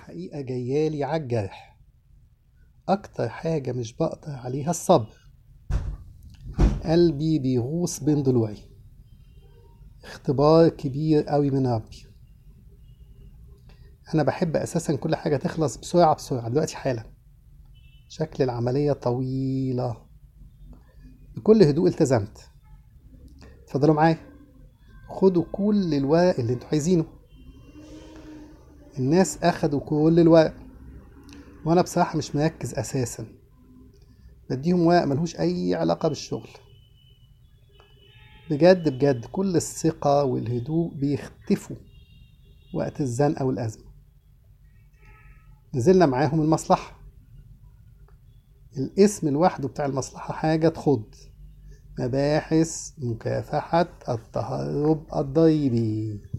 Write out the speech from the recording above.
الحقيقة جايالي عالجرح أكتر حاجة مش بقدر عليها الصبر قلبي بيغوص بين ضلوعي اختبار كبير قوي من ربي أنا بحب أساسا كل حاجة تخلص بسرعة بسرعة دلوقتي حالا شكل العملية طويلة بكل هدوء التزمت اتفضلوا معايا خدوا كل الورق اللي انتوا عايزينه الناس اخدوا كل الورق وانا بصراحة مش مركز اساسا بديهم ورق ملهوش اي علاقة بالشغل بجد بجد كل الثقة والهدوء بيختفوا وقت الزنقة والأزمة نزلنا معاهم المصلحة الاسم لوحده بتاع المصلحة حاجة تخض مباحث مكافحة التهرب الضريبي